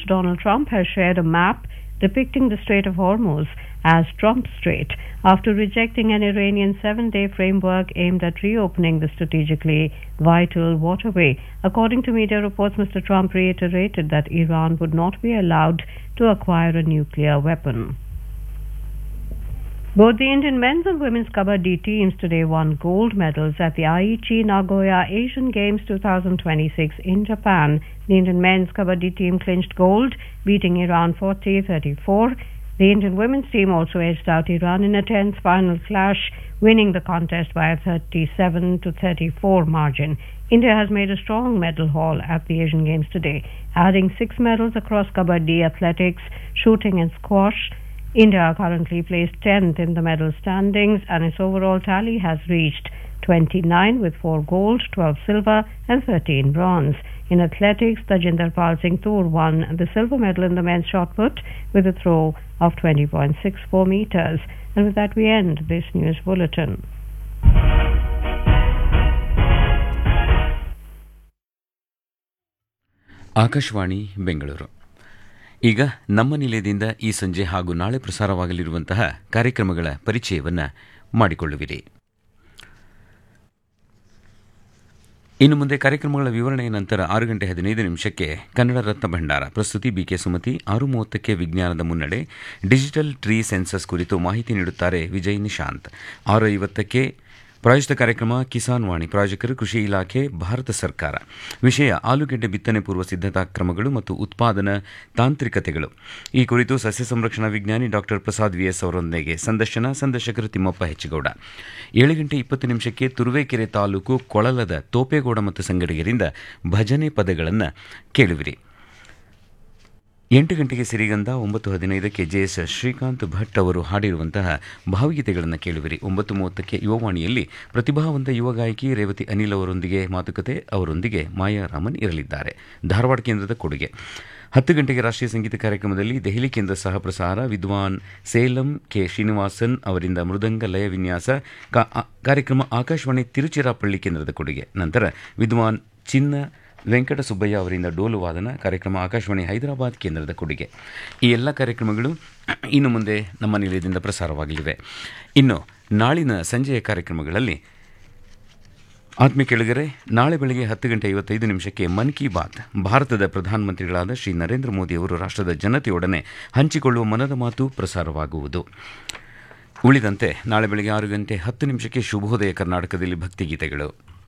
President Donald Trump has shared a map depicting the Strait of Hormuz as Trump Strait after rejecting an Iranian seven day framework aimed at reopening the strategically vital waterway. According to media reports, Mr. Trump reiterated that Iran would not be allowed to acquire a nuclear weapon. Both the Indian men's and women's kabaddi teams today won gold medals at the Aichi Nagoya Asian Games 2026 in Japan. The Indian men's kabaddi team clinched gold, beating Iran 40-34. The Indian women's team also edged out Iran in a tense final clash, winning the contest by a 37 to 34 margin. India has made a strong medal haul at the Asian Games today, adding six medals across kabaddi, athletics, shooting, and squash. India currently placed 10th in the medal standings and its overall tally has reached 29 with 4 gold, 12 silver and 13 bronze. In athletics, Tajinder Pal Singh Toor won the silver medal in the men's shot put with a throw of 20.64 meters. And with that we end this news bulletin. Akashvani Bengaluru ಈಗ ನಮ್ಮ ನಿಲಯದಿಂದ ಈ ಸಂಜೆ ಹಾಗೂ ನಾಳೆ ಪ್ರಸಾರವಾಗಲಿರುವಂತಹ ಕಾರ್ಯಕ್ರಮಗಳ ಪರಿಚಯವನ್ನು ಮಾಡಿಕೊಳ್ಳುವಿರಿ ಇನ್ನು ಮುಂದೆ ಕಾರ್ಯಕ್ರಮಗಳ ವಿವರಣೆಯ ನಂತರ ಆರು ಗಂಟೆ ಹದಿನೈದು ನಿಮಿಷಕ್ಕೆ ಕನ್ನಡ ರತ್ನ ಭಂಡಾರ ಪ್ರಸ್ತುತಿ ಬಿಕೆ ಸುಮತಿ ಆರು ಮೂವತ್ತಕ್ಕೆ ವಿಜ್ಞಾನದ ಮುನ್ನಡೆ ಡಿಜಿಟಲ್ ಟ್ರೀ ಸೆನ್ಸಸ್ ಕುರಿತು ಮಾಹಿತಿ ನೀಡುತ್ತಾರೆ ವಿಜಯ್ ನಿಶಾಂತ್ ಆರು ಐವತ್ತಕ್ಕೆ ಪ್ರಾಯೋಜಿತ ಕಾರ್ಯಕ್ರಮ ಕಿಸಾನ್ ವಾಣಿ ಪ್ರಾಯೋಜಕರು ಕೃಷಿ ಇಲಾಖೆ ಭಾರತ ಸರ್ಕಾರ ವಿಷಯ ಆಲೂಗೆಡ್ಡೆ ಬಿತ್ತನೆ ಪೂರ್ವ ಸಿದ್ಧತಾ ಕ್ರಮಗಳು ಮತ್ತು ಉತ್ಪಾದನಾ ತಾಂತ್ರಿಕತೆಗಳು ಈ ಕುರಿತು ಸಸ್ಯ ಸಂರಕ್ಷಣಾ ವಿಜ್ಞಾನಿ ಡಾಕ್ಟರ್ ಪ್ರಸಾದ್ ವಿಎಸ್ ಅವರೊಂದಿಗೆ ಸಂದರ್ಶನ ಸಂದರ್ಶಕರು ತಿಮ್ಮಪ್ಪ ಹೆಚ್ಚಗೌಡ ಏಳು ಗಂಟೆ ಇಪ್ಪತ್ತು ನಿಮಿಷಕ್ಕೆ ತುರುವೇಕೆರೆ ತಾಲೂಕು ಕೊಳಲದ ತೋಪೇಗೌಡ ಮತ್ತು ಸಂಗಡಿಗರಿಂದ ಭಜನೆ ಪದಗಳನ್ನು ಕೇಳುವಿರಿ ಎಂಟು ಗಂಟೆಗೆ ಸಿರಿಗಂಧ ಒಂಬತ್ತು ಹದಿನೈದಕ್ಕೆ ಜೆಎಸ್ ಶ್ರೀಕಾಂತ್ ಭಟ್ ಅವರು ಹಾಡಿರುವಂತಹ ಭಾವಗೀತೆಗಳನ್ನು ಕೇಳುವಿರಿ ಒಂಬತ್ತು ಮೂವತ್ತಕ್ಕೆ ಯುವವಾಣಿಯಲ್ಲಿ ಪ್ರತಿಭಾವಂತ ಯುವ ಗಾಯಕಿ ರೇವತಿ ಅನಿಲ್ ಅವರೊಂದಿಗೆ ಮಾತುಕತೆ ಅವರೊಂದಿಗೆ ಮಾಯಾ ರಾಮನ್ ಇರಲಿದ್ದಾರೆ ಧಾರವಾಡ ಕೇಂದ್ರದ ಕೊಡುಗೆ ಹತ್ತು ಗಂಟೆಗೆ ರಾಷ್ಟ್ರೀಯ ಸಂಗೀತ ಕಾರ್ಯಕ್ರಮದಲ್ಲಿ ದೆಹಲಿ ಕೇಂದ್ರ ಸಹ ಪ್ರಸಾರ ವಿದ್ವಾನ್ ಸೇಲಂ ಕೆ ಶ್ರೀನಿವಾಸನ್ ಅವರಿಂದ ಮೃದಂಗ ಲಯ ವಿನ್ಯಾಸ ಕಾರ್ಯಕ್ರಮ ಆಕಾಶವಾಣಿ ತಿರುಚಿರಾಪಳ್ಳಿ ಕೇಂದ್ರದ ಕೊಡುಗೆ ನಂತರ ವಿದ್ವಾನ್ ಚಿನ್ನ ವೆಂಕಟ ಸುಬ್ಬಯ್ಯ ಅವರಿಂದ ಡೋಲು ವಾದನ ಕಾರ್ಯಕ್ರಮ ಆಕಾಶವಾಣಿ ಹೈದರಾಬಾದ್ ಕೇಂದ್ರದ ಕೊಡುಗೆ ಈ ಎಲ್ಲ ಕಾರ್ಯಕ್ರಮಗಳು ಇನ್ನು ಮುಂದೆ ನಮ್ಮ ನಿಲಯದಿಂದ ಪ್ರಸಾರವಾಗಲಿವೆ ಇನ್ನು ನಾಳಿನ ಸಂಜೆಯ ಕಾರ್ಯಕ್ರಮಗಳಲ್ಲಿ ಆತ್ಮೀಯ ಕೆಳಗರೆ ನಾಳೆ ಬೆಳಗ್ಗೆ ಹತ್ತು ಗಂಟೆ ಐವತ್ತೈದು ನಿಮಿಷಕ್ಕೆ ಮನ್ ಕಿ ಬಾತ್ ಭಾರತದ ಪ್ರಧಾನಮಂತ್ರಿಗಳಾದ ಶ್ರೀ ನರೇಂದ್ರ ಮೋದಿ ಅವರು ರಾಷ್ಟ್ರದ ಜನತೆಯೊಡನೆ ಹಂಚಿಕೊಳ್ಳುವ ಮನದ ಮಾತು ಪ್ರಸಾರವಾಗುವುದು ಉಳಿದಂತೆ ನಾಳೆ ಬೆಳಗ್ಗೆ ಆರು ಗಂಟೆ ಹತ್ತು ನಿಮಿಷಕ್ಕೆ ಶುಭೋದಯ ಕರ್ನಾಟಕದಲ್ಲಿ ಭಕ್ತಿಗೀತೆಗಳು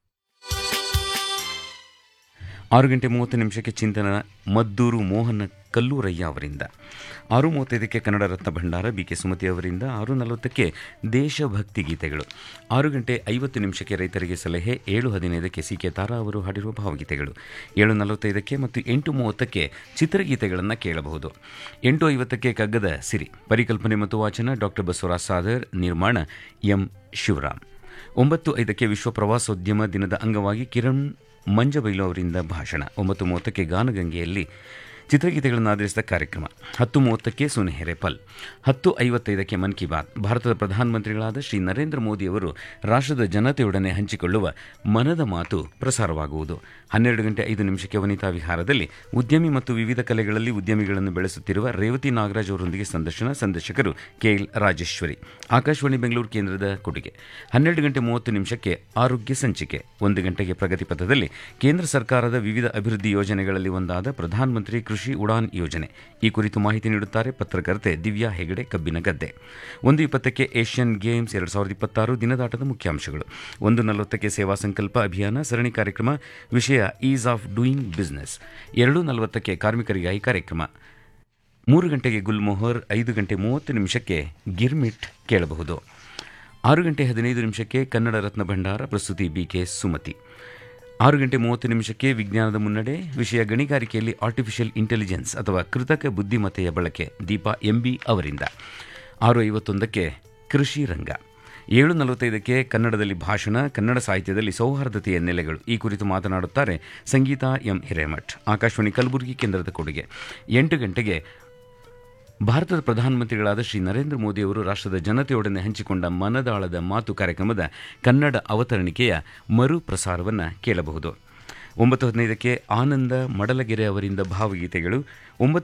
ಆರು ಗಂಟೆ ಮೂವತ್ತು ನಿಮಿಷಕ್ಕೆ ಚಿಂತನ ಮದ್ದೂರು ಮೋಹನ ಕಲ್ಲೂರಯ್ಯ ಅವರಿಂದ ಆರು ಮೂವತ್ತೈದಕ್ಕೆ ಕನ್ನಡ ರತ್ನ ಭಂಡಾರ ಬಿ ಕೆ ಸುಮತಿ ಅವರಿಂದ ಆರು ನಲವತ್ತಕ್ಕೆ ದೇಶಭಕ್ತಿ ಗೀತೆಗಳು ಆರು ಗಂಟೆ ಐವತ್ತು ನಿಮಿಷಕ್ಕೆ ರೈತರಿಗೆ ಸಲಹೆ ಏಳು ಹದಿನೈದಕ್ಕೆ ಸಿ ಕೆ ತಾರಾ ಅವರು ಹಾಡಿರುವ ಭಾವಗೀತೆಗಳು ಏಳು ನಲವತ್ತೈದಕ್ಕೆ ಮತ್ತು ಎಂಟು ಮೂವತ್ತಕ್ಕೆ ಚಿತ್ರಗೀತೆಗಳನ್ನು ಕೇಳಬಹುದು ಎಂಟು ಐವತ್ತಕ್ಕೆ ಕಗ್ಗದ ಸಿರಿ ಪರಿಕಲ್ಪನೆ ಮತ್ತು ವಾಚನ ಡಾಕ್ಟರ್ ಬಸವರಾಜ್ ಸಾದರ್ ನಿರ್ಮಾಣ ಎಂ ಶಿವರಾಮ್ ಒಂಬತ್ತು ಐದಕ್ಕೆ ವಿಶ್ವ ಪ್ರವಾಸೋದ್ಯಮ ದಿನದ ಅಂಗವಾಗಿ ಕಿರಣ್ ಮಂಜಬೈಲು ಅವರಿಂದ ಭಾಷಣ ಒಂಬತ್ತು ಮೂವತ್ತಕ್ಕೆ ಗಾನಗಂಗೆಯಲ್ಲಿ ಚಿತ್ರಗೀತೆಗಳನ್ನು ಆಧರಿಸಿದ ಕಾರ್ಯಕ್ರಮ ಹತ್ತು ಮೂವತ್ತಕ್ಕೆ ಸುನೆಹೆರೆ ಪಲ್ ಹತ್ತು ಐವತ್ತೈದಕ್ಕೆ ಮನ್ ಕಿ ಬಾತ್ ಭಾರತದ ಪ್ರಧಾನಮಂತ್ರಿಗಳಾದ ಶ್ರೀ ನರೇಂದ್ರ ಮೋದಿ ಅವರು ರಾಷ್ಟ್ರದ ಜನತೆಯೊಡನೆ ಹಂಚಿಕೊಳ್ಳುವ ಮನದ ಮಾತು ಪ್ರಸಾರವಾಗುವುದು ಹನ್ನೆರಡು ಗಂಟೆ ಐದು ನಿಮಿಷಕ್ಕೆ ವನಿತಾ ವಿಹಾರದಲ್ಲಿ ಉದ್ಯಮಿ ಮತ್ತು ವಿವಿಧ ಕಲೆಗಳಲ್ಲಿ ಉದ್ಯಮಿಗಳನ್ನು ಬೆಳೆಸುತ್ತಿರುವ ರೇವತಿ ನಾಗರಾಜ್ ಅವರೊಂದಿಗೆ ಸಂದರ್ಶನ ಸಂದರ್ಶಕರು ಕೆಎಲ್ ರಾಜೇಶ್ವರಿ ಆಕಾಶವಾಣಿ ಬೆಂಗಳೂರು ಕೇಂದ್ರದ ಕೊಡುಗೆ ಹನ್ನೆರಡು ಗಂಟೆ ಮೂವತ್ತು ನಿಮಿಷಕ್ಕೆ ಆರೋಗ್ಯ ಸಂಚಿಕೆ ಒಂದು ಗಂಟೆಗೆ ಪ್ರಗತಿ ಪಥದಲ್ಲಿ ಕೇಂದ್ರ ಸರ್ಕಾರದ ವಿವಿಧ ಅಭಿವೃದ್ಧಿ ಯೋಜನೆಗಳಲ್ಲಿ ಒಂದಾದ ಪ್ರಧಾನಮಂತ್ರಿ ಕೃಷಿ ಉಡಾನ್ ಯೋಜನೆ ಈ ಕುರಿತು ಮಾಹಿತಿ ನೀಡುತ್ತಾರೆ ಪತ್ರಕರ್ತೆ ದಿವ್ಯಾ ಹೆಗಡೆ ಕಬ್ಬಿನಗದ್ದೆ ಒಂದು ಇಪ್ಪತ್ತಕ್ಕೆ ಏಷ್ಯನ್ ಗೇಮ್ಸ್ ಎರಡು ಸಾವಿರದ ಇಪ್ಪತ್ತಾರು ದಿನದಾಟದ ಮುಖ್ಯಾಂಶಗಳು ಒಂದು ನಲವತ್ತಕ್ಕೆ ಸೇವಾ ಸಂಕಲ್ಪ ಅಭಿಯಾನ ಸರಣಿ ಕಾರ್ಯಕ್ರಮ ವಿಷಯ ಈಸ್ ಆಫ್ ಡೂಯಿಂಗ್ ಬಿಸ್ನೆಸ್ ಎರಡು ನಲವತ್ತಕ್ಕೆ ಕಾರ್ಮಿಕರಿಗಾಗಿ ಕಾರ್ಯಕ್ರಮ ಮೂರು ಗಂಟೆಗೆ ಗುಲ್ಮೊಹರ್ ಐದು ಗಂಟೆ ಮೂವತ್ತು ನಿಮಿಷಕ್ಕೆ ಗಿರ್ಮಿಟ್ ಕೇಳಬಹುದು ಆರು ಗಂಟೆ ಹದಿನೈದು ನಿಮಿಷಕ್ಕೆ ಕನ್ನಡ ರತ್ನ ಭಂಡಾರ ಪ್ರಸ್ತುತಿ ಬಿಕೆ ಸುಮತಿ ಆರು ಗಂಟೆ ಮೂವತ್ತು ನಿಮಿಷಕ್ಕೆ ವಿಜ್ಞಾನದ ಮುನ್ನಡೆ ವಿಷಯ ಗಣಿಗಾರಿಕೆಯಲ್ಲಿ ಆರ್ಟಿಫಿಷಿಯಲ್ ಇಂಟೆಲಿಜೆನ್ಸ್ ಅಥವಾ ಕೃತಕ ಬುದ್ಧಿಮತ್ತೆಯ ಬಳಕೆ ದೀಪಾ ಎಂಬಿ ಅವರಿಂದ ಆರು ಐವತ್ತೊಂದಕ್ಕೆ ಕೃಷಿ ರಂಗ ಏಳು ನಲವತ್ತೈದಕ್ಕೆ ಕನ್ನಡದಲ್ಲಿ ಭಾಷಣ ಕನ್ನಡ ಸಾಹಿತ್ಯದಲ್ಲಿ ಸೌಹಾರ್ದತೆಯ ನೆಲೆಗಳು ಈ ಕುರಿತು ಮಾತನಾಡುತ್ತಾರೆ ಸಂಗೀತ ಎಂ ಹಿರೇಮಠ್ ಆಕಾಶವಾಣಿ ಕಲಬುರಗಿ ಕೇಂದ್ರದ ಕೊಡುಗೆ ಎಂಟು ಗಂಟೆಗೆ ಭಾರತದ ಪ್ರಧಾನಮಂತ್ರಿಗಳಾದ ಶ್ರೀ ನರೇಂದ್ರ ಮೋದಿ ಅವರು ರಾಷ್ಟ್ರದ ಜನತೆಯೊಡನೆ ಹಂಚಿಕೊಂಡ ಮನದಾಳದ ಮಾತು ಕಾರ್ಯಕ್ರಮದ ಕನ್ನಡ ಅವತರಣಿಕೆಯ ಮರು ಪ್ರಸಾರವನ್ನು ಕೇಳಬಹುದು ಒಂಬತ್ತು ಹದಿನೈದಕ್ಕೆ ಆನಂದ ಮಡಲಗೆರೆ ಅವರಿಂದ ಭಾವಗೀತೆಗಳು ಒಂಬತ್ತು